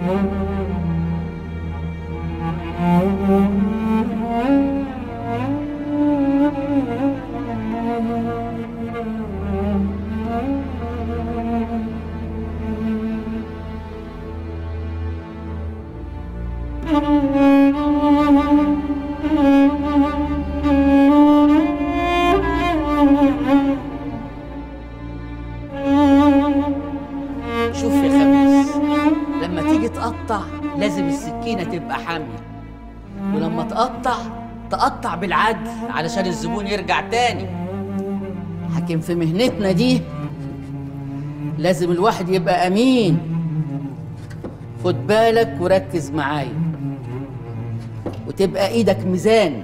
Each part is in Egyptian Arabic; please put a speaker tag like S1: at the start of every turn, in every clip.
S1: شوف يا خميس لما تيجي تقطع لازم السكينة تبقى حامية ولما تقطع تقطع بالعدل علشان الزبون يرجع تاني لكن في مهنتنا دي لازم الواحد يبقى أمين خد بالك وركز معايا وتبقى ايدك ميزان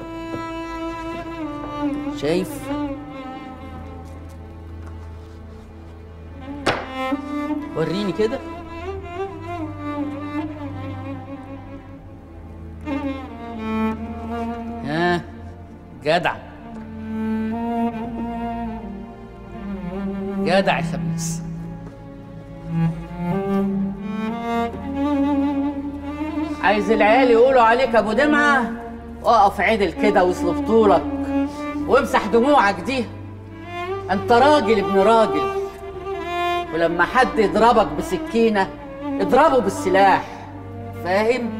S1: شايف وريني كده ها جدع جدع يا خميس عايز العيال يقولوا عليك ابو دمعه اقف عدل كده واصلف طولك وامسح دموعك دي انت راجل ابن راجل ولما حد يضربك بسكينه اضربه بالسلاح فاهم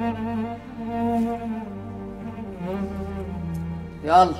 S1: يلا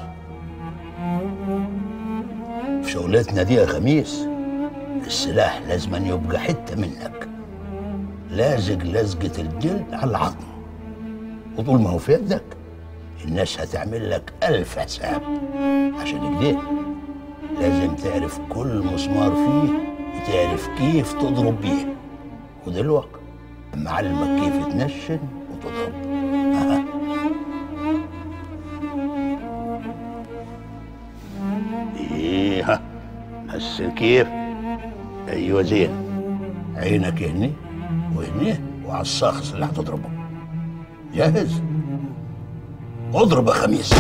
S2: في شغلتنا دي يا خميس السلاح لازم أن يبقى حتة منك لازق لزقة الجلد على العظم وطول ما هو في يدك الناس هتعمل لك ألف حساب عشان كده لازم تعرف كل مسمار فيه وتعرف كيف تضرب بيه ودلوقتي لما علمك كيف تنشن وتضرب أها. ايه ها نسن كيف ايوه زين عينك هني وهني وعلى الشخص اللي هتضربه جاهز اضرب يا خميس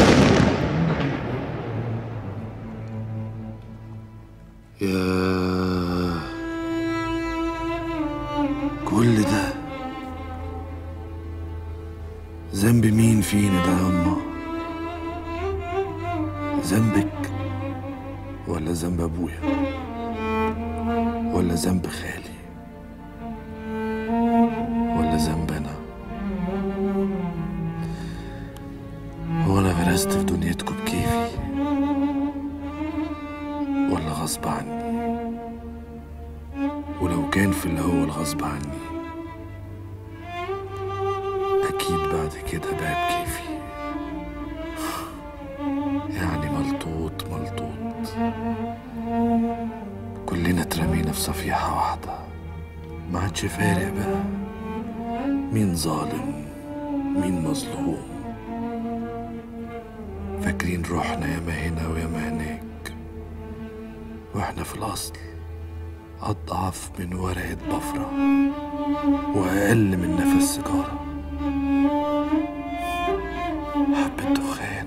S3: يا كل ده ذنب مين فينا ده يا أما ذنبك ولا ذنب أبويا ولا ذنب خالي ولا ذنب أنا هو أنا غرست في دنيتكم بكيفي ولا غصب عني ولو كان في اللي هو الغصب عني أكيد بعد كده بقى بكيفي يعني ملطوط ملطوط كلنا اترمينا في صفيحة واحدة ما عادش فارق بقى مين ظالم مين مظلوم فاكرين روحنا ياما هنا وياما هناك واحنا في الأصل أضعف من ورقة بفرة وأقل من نفس سيجارة حبة دخان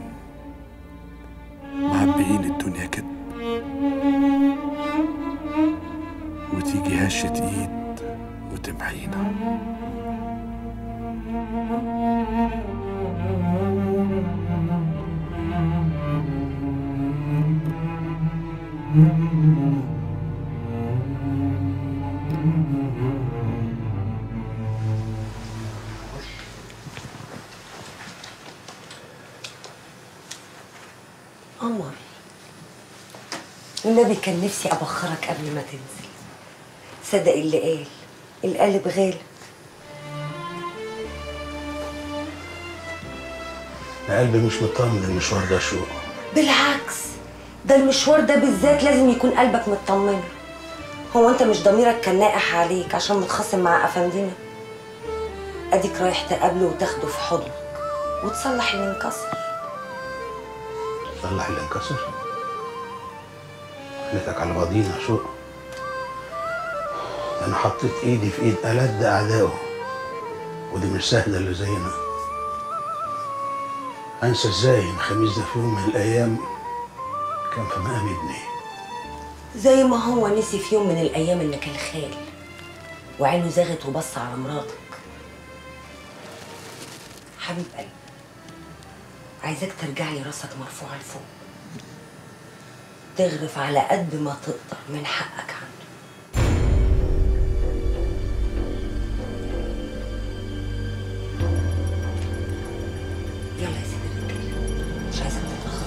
S3: معبيين الدنيا كده وتيجي هشة ايد وتمحينا
S4: قمر النبي كان نفسي ابخرك قبل ما تنزل صدق اللي قال القلب غالب
S2: انا قلبي مش مطمن المشوار ده شو
S4: بالعكس ده المشوار ده بالذات لازم يكون قلبك مطمن هو انت مش ضميرك كان ناقح عليك عشان متخاصم مع افندينا اديك رايح تقابله وتاخده في حضنك وتصلح اللي انكسر
S2: صلح اللي انكسر خليتك على بعضينا شو انا حطيت ايدي في ايد ألد اعدائه ودي مش سهله اللي زينا انسى ازاي ان خميس ده في يوم من الايام كان في مقام ابني
S4: زي ما هو نسي في يوم من الايام انك الخال وعينه زاغت وبص على مراتك حبيب قلبي عايزاك ترجع لي راسك مرفوعه لفوق تغرف على قد ما تقدر من حقك عنده يلا يا سيدي الرجاله مش عايزك تتاخر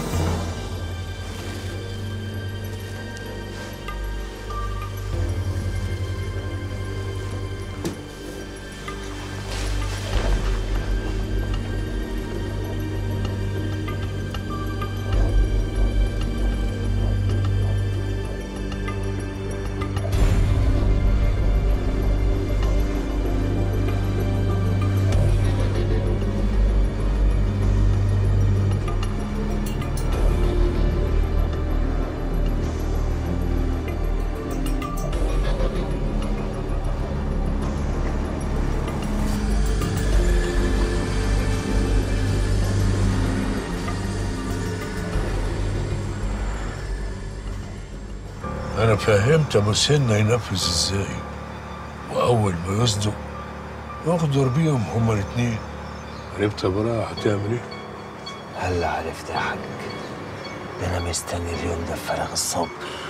S3: انا فهمت ابو سنة ينفذ ازاي واول ما يصدق يغدر بيهم هما الاتنين عرفت يا براءة هتعمل ايه؟
S5: هلا عرفت يا حاج ده انا مستني اليوم ده بفارغ الصبر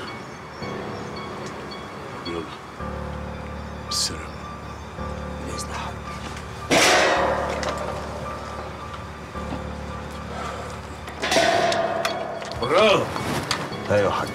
S3: يلا بالسلامة
S5: باذن يا حاج
S3: براءة
S5: ايوه يا حاج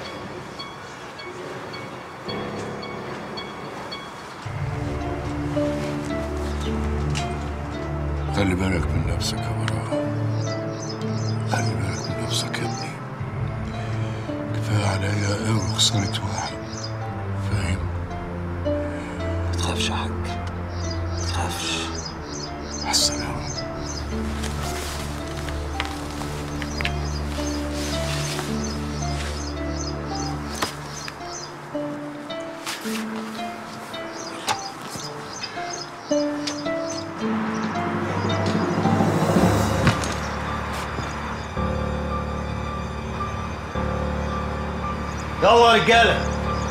S3: خلي بالك من نفسك يا براءة خلي بالك من نفسك يا ابني كفاية عليا قوي خسارة واحد فاهم؟
S5: ما تخافش يا حاج ما تخافش
S3: مع السلامة
S5: يلا يا رجاله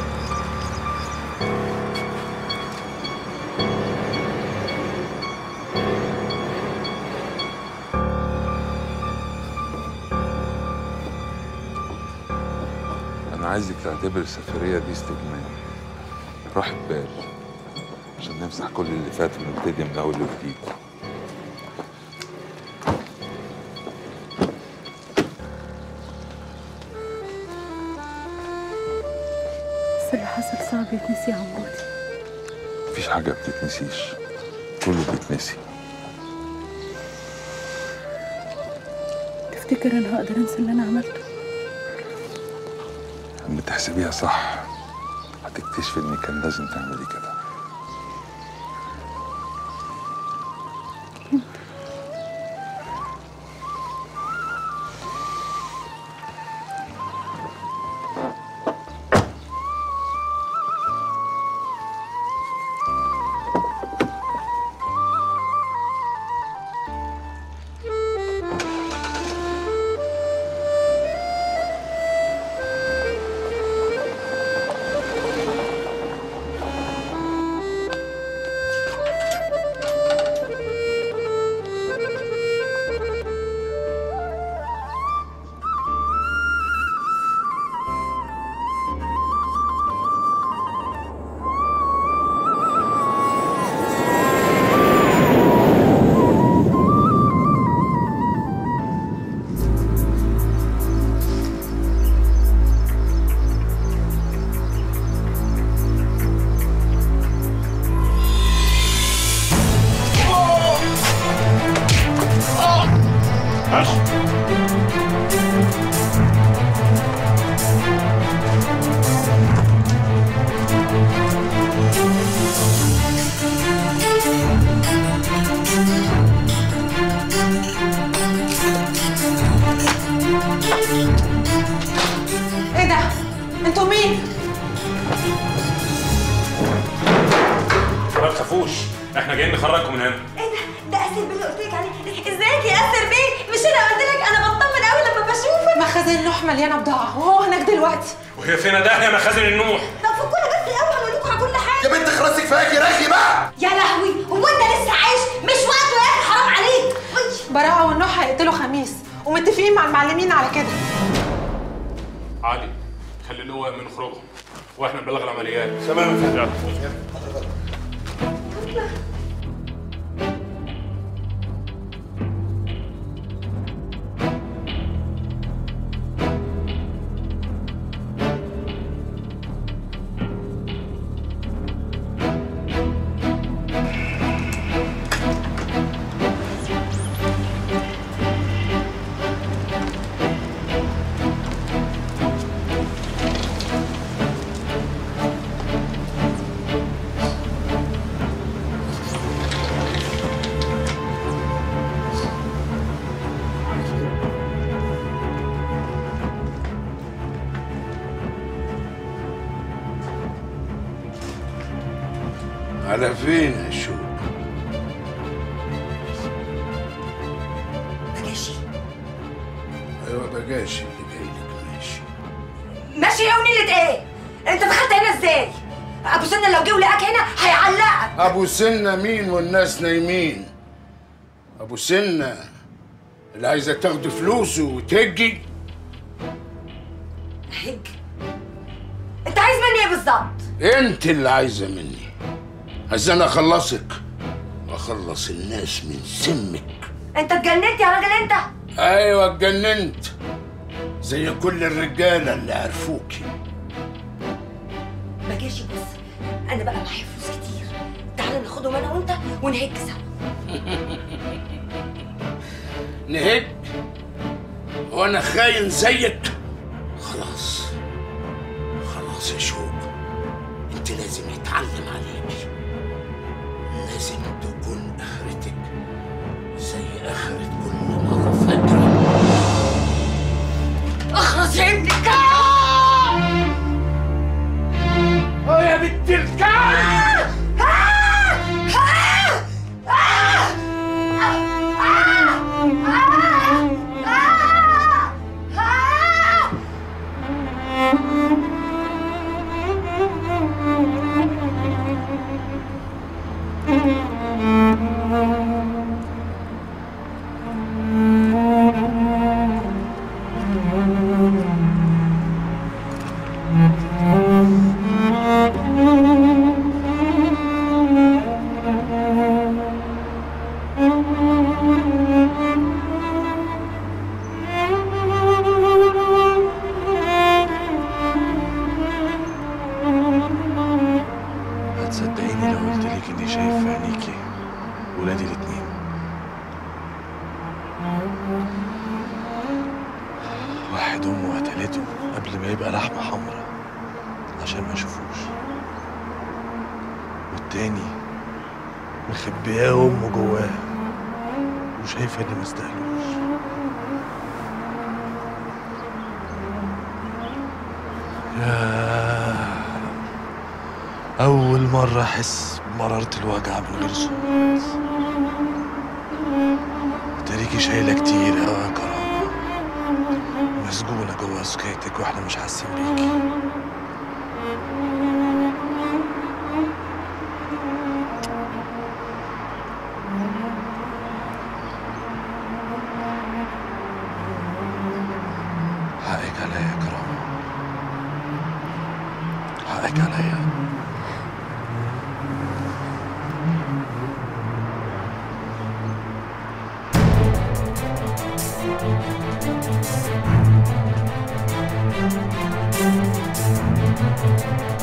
S6: أنا عايزك تعتبر السفرية دي استجمام راحة بال عشان نمسح كل اللي فات ونبتدي من أول وجديد
S7: بس اللي حصل صعب يتنسي يا عمودي
S6: مفيش حاجة بتتنسيش كله بيتنسي
S7: تفتكر انا هقدر انسى اللي انا عملته
S6: لما تحسبيها صح هتكتشفي إن كان لازم تعملي كده
S8: ايه ده؟ انتوا مين؟
S9: ما تخافوش احنا جايين نخرجكم من هنا
S10: ايه ده؟ ده اسر بيه اللي قلت لك عليه ازيك يا اسر بيه؟ مش انا قلت لك انا بطمن قوي لما بشوفك
S8: مخازن لوح مليانه بضاعه وهو هناك دلوقتي
S9: وهي فين ده يا مخازن النوح
S10: طب فكونا بس الاول هقول لكم على كل حاجه
S2: يا بنت خلاص كفايه رجلي بقى
S10: يا لهوي هو انت لسه عايش؟ مش وقته يا اخي حرام عليك
S8: ومتفقين مع المعلمين على كده
S9: علي خلي اللواء من خروجهم واحنا نبلغ العمليات
S3: تمام يا فندم.
S9: يلا.
S2: على فين يا شو
S4: بجاشي
S2: ايوه بجاشي اللي جاي لك ماشي
S4: ماشي يا ونيلة ايه انت دخلت هنا ازاي ابو سنة لو جه ولقاك هنا هيعلقك
S2: ابو سنة مين والناس نايمين ابو سنة اللي عايزة تاخد فلوسه وتهجي
S4: هج انت عايز مني ايه بالظبط
S2: انت اللي عايزة مني عايز انا اخلصك واخلص الناس من سمك
S4: انت اتجننت يا راجل انت
S2: ايوه اتجننت زي كل الرجالة اللي عرفوكي
S4: بجاشي بص انا بقى معايا فلوس كتير تعالى ناخدهم انا وانت ونهج سوا
S2: نهج وانا خاين زيك خلاص خلاص يا شوق انت لازم يتعلم عليك لازم تكون اخرتك زي اخرة كل مرة فجرة
S4: اخرس يا ابن الكلب
S2: اه يا بنت الكلب
S3: هتصدقيني لو قلت لك اني شايف في عينيكي ولادي الاتنين واحد امه قتلته قبل ما يبقى لحمه حمرا عشان ما اشوفوش والتاني مخبياه امه جواه وشايفه اني مستاهلوش ياه أول مرة أحس بمرارة الوجع من غير صوت تاريكي شايلة كتير أوي يا كرامة مسجونة جوا سكيتك وإحنا مش حاسين بيكي حقك عليا يا كرامة حقك عليا
S11: Thank you.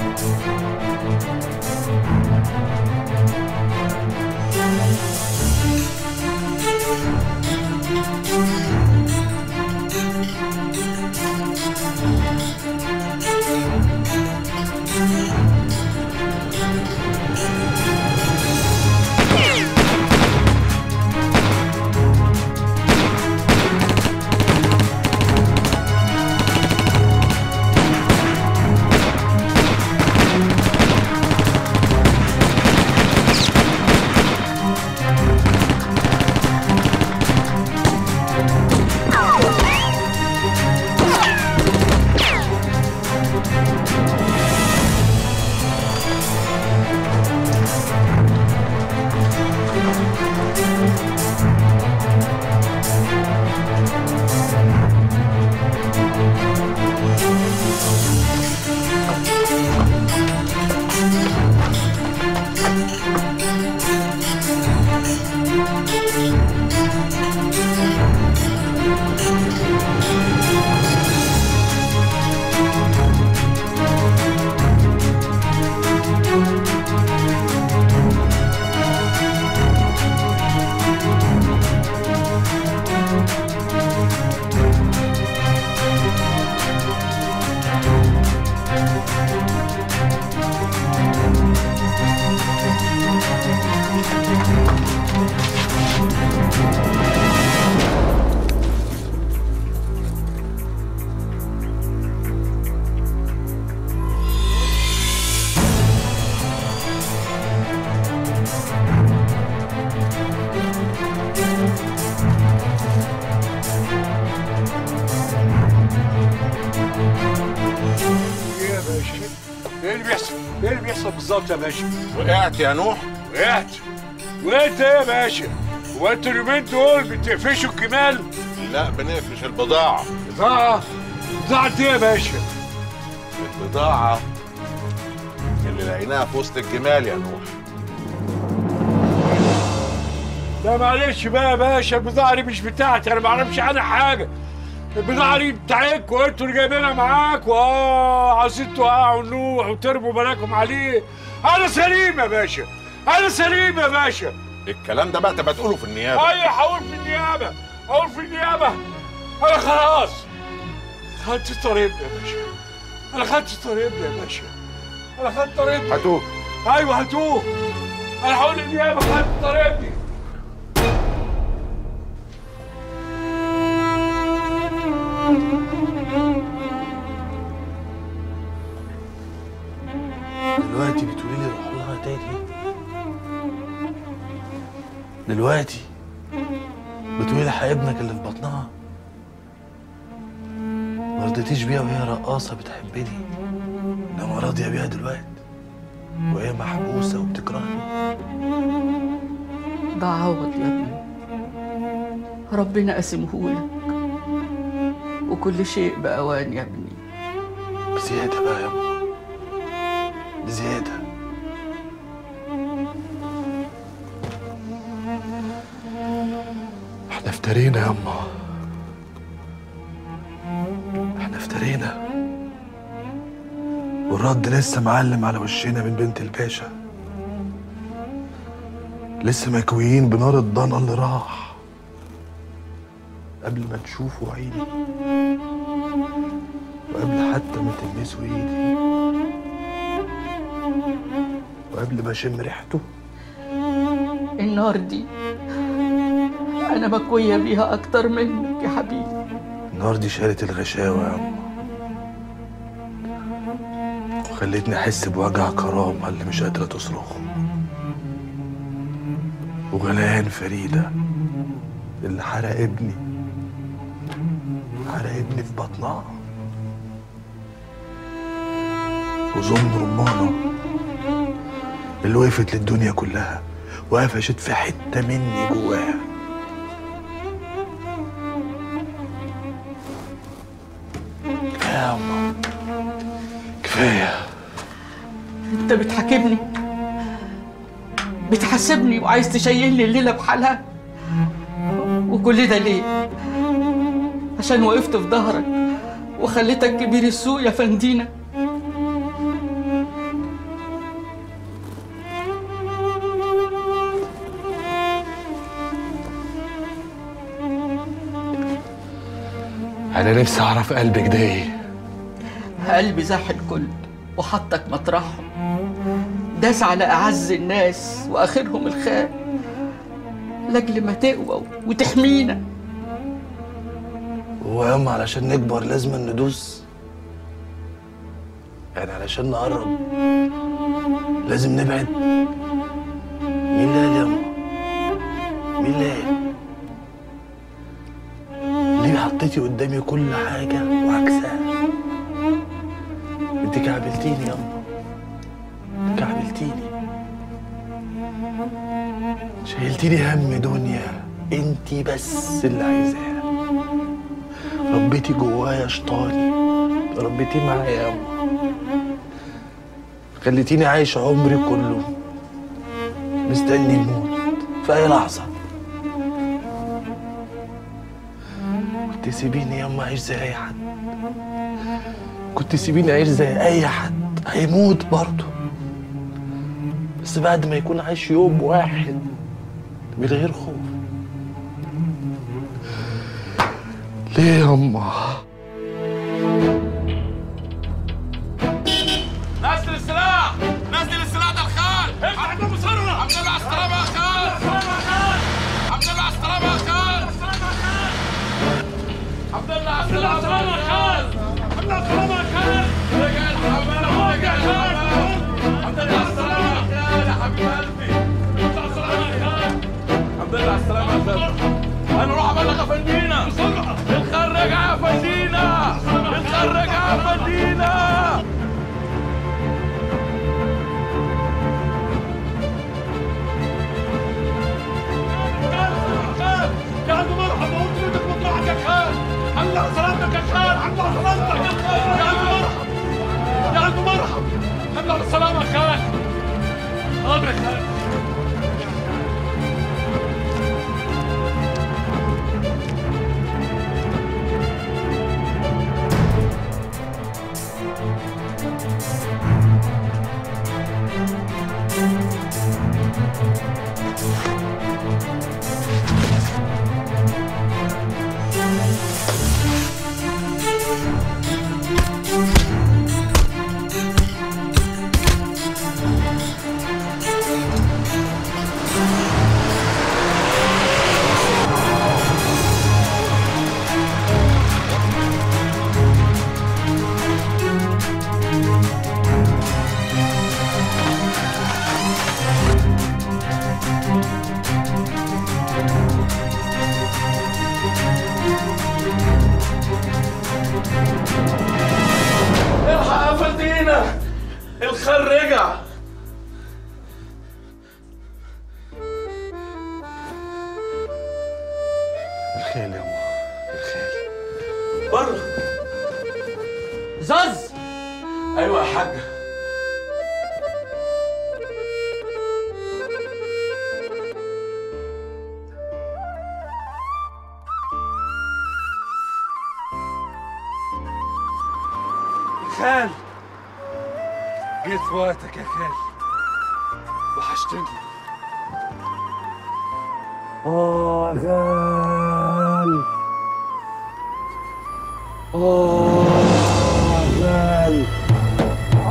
S11: بالظبط يا باشا
S12: وقعت يا نوح
S11: وقعت وانت ايه يا باشا هو انتوا اليومين دول بتقفشوا الجمال
S12: لا بنقفش البضاعة
S11: بضاعة بضاعة ايه يا باشا
S12: البضاعة اللي لقيناها في وسط الجمال يا نوح
S11: لا معلش بقى يا باشا البضاعة دي مش بتاعتي انا ما اعرفش عنها حاجة البضاعة دي بتاعتكم انتوا اللي جايبينها معاكم اه عايزين توقعوا نوح وترموا بالكم عليه انا سليم يا باشا انا سليم يا باشا
S12: الكلام ده بقى تبقى تقوله في النيابة
S11: ايوه هقول في النيابة هقول في النيابة انا خلاص خدت طريقنا يا باشا انا خدت طريقنا يا باشا انا خدت طريقنا
S12: هاتوه
S11: ايوه هاتوه انا هقول للنيابة خدت طريقتي
S3: دلوقتي بتقولي لي روح لها تاني دلوقتي بتقولي لي ابنك اللي في بطنها ما رضيتيش بيها وهي رقاصة بتحبني انما راضية بيها دلوقتي وهي محبوسة وبتكرهني
S1: ده عوض يا ابني ربنا قسمهولك وكل شيء بأوان يا ابني
S3: بزيادة بقى يا أما بزيادة احنا افترينا يا أما احنا افترينا والرد لسه معلم على وشنا من بنت الباشا لسه مكويين بنار الضنا اللي راح قبل ما تشوفوا عيني وقبل حتى ما تلمسوا ايدي وقبل ما اشم ريحته
S1: النار دي أنا مكوية بيها أكتر منك يا حبيبي
S3: النار دي شالت الغشاوة يا أما وخلتني أحس بوجع كرامة اللي مش قادرة تصرخه وغليان فريدة اللي حرق ابني حرق ابني في بطنها وظن رمانة اللي وقفت للدنيا كلها وقفشت في حتة مني جواها كفاية يا أما كفاية
S1: أنت بتحاكمني بتحاسبني وعايز تشيلني الليلة بحالها وكل ده ليه؟ عشان وقفت في ظهرك وخليتك كبير السوق يا فندينا
S3: أنا نفسي أعرف قلبك ده إيه
S1: قلبي زاح الكل وحطك مطرحهم داس على أعز الناس وآخرهم الخال لأجل ما تقوى وتحمينا
S3: هو ياما علشان نكبر لازم ندوس يعني علشان نقرب لازم نبعد مين اللي قال ياما مين اللي قال ليه حطيتي قدامي كل حاجة وعكسها انت كعبلتيني ياما كعبلتيني شايلتيني هم دنيا انتي بس اللي عايزاها ربيتي جوايا شطاني ربيتي معايا ياما خليتيني عايش عمري كله مستني الموت في اي لحظه كنت سيبيني ياما اعيش زي اي حد كنت سيبيني اعيش زي اي حد هيموت برضه بس بعد ما يكون عايش يوم واحد من غير خوف ليه ياما
S13: نزل السلاح نزل السلاح ده الخال افتح الباب بسرعه الحمد لله على السلامه يا خال الحمد لله على السلامه يا خال الحمد لله على السلامه يا خال الحمد لله على السلامه يا خال رجع الحمام رجع الحمام الحمد لله على السلامه يا خال يا حبيب قلبي الحمد لله على السلامه يا خال انا اروح ابلغ افندينا الخال رجع يا فندينا الخال رجع يا فندينا الخال رجع
S3: الخيل يا أمه الخيل
S13: بره
S1: زوز
S13: ايوه يا حاجه
S11: خال جيت في وقتك يا خال وحشتني
S14: اه يا خال اه يا خال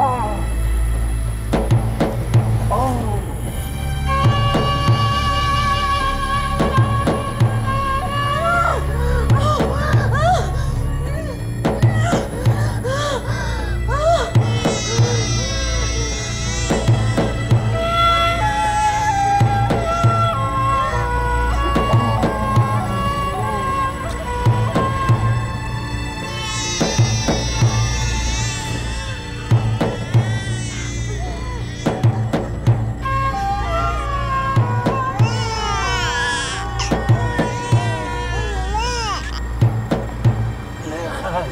S14: ليه يا خال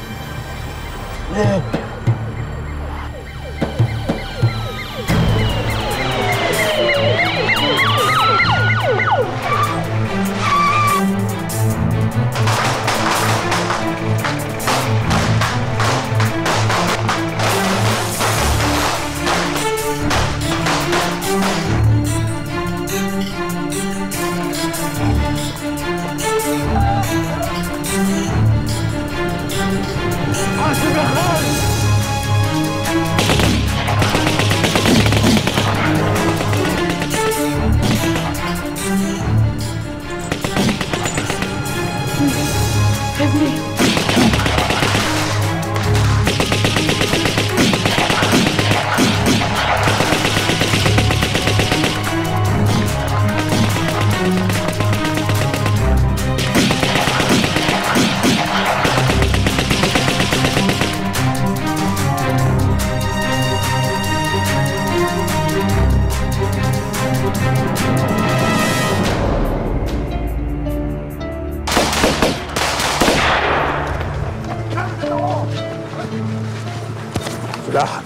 S14: ليه حاسب يا خال
S7: ابني
S11: سلاحك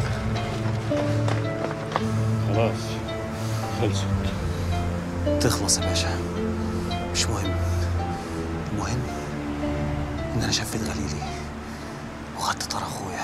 S11: خلاص خلصت
S5: تخلص يا باشا مش مهم المهم ان انا شفت غليلي وخدت طار اخويا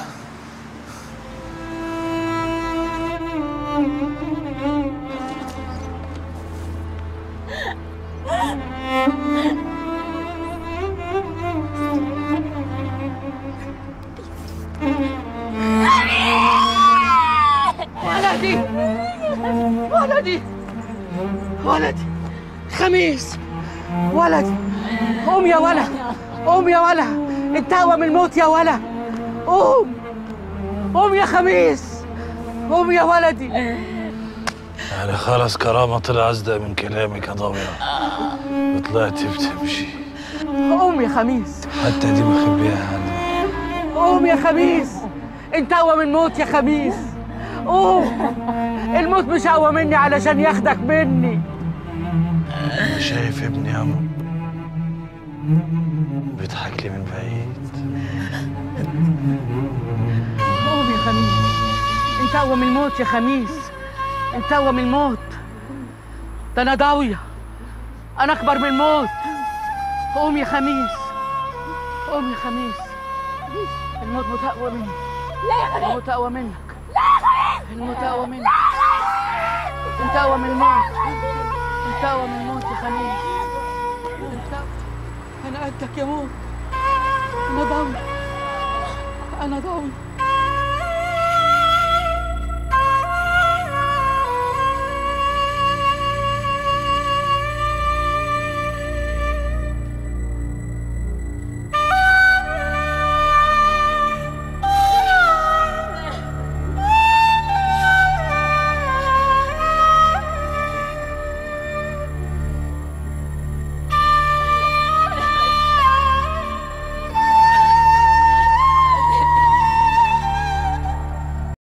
S15: ولدي ولدي ولدي خميس ولدي قوم يا ولا قوم يا ولا انتهى من الموت يا ولا قوم قوم يا خميس قوم يا ولدي
S3: يعني خلاص كرامة طلع أصدق من كلامك يا ضوية وطلعت بتمشي
S15: قوم يا خميس
S3: حتى دي مخبيها عني
S15: قوم يا خميس انت اقوى من موت يا خميس قوم الموت مش اقوى مني علشان ياخدك مني
S3: أنا شايف ابني يا أمو بيضحك لي من بعيد
S15: قوم يا خميس انت اقوى من الموت يا خميس انت اقوى من الموت ده انا ضاوية انا اكبر من الموت قوم يا خميس قوم يا خميس الموت متقوى مني لا يا خميس الموت اقوى منك لا يا خميس الموت اقوى منك انت اقوى من الموت انت اقوى من الموت يا خميس انت انا قدك يا موت انا ضاوي انا ضاوي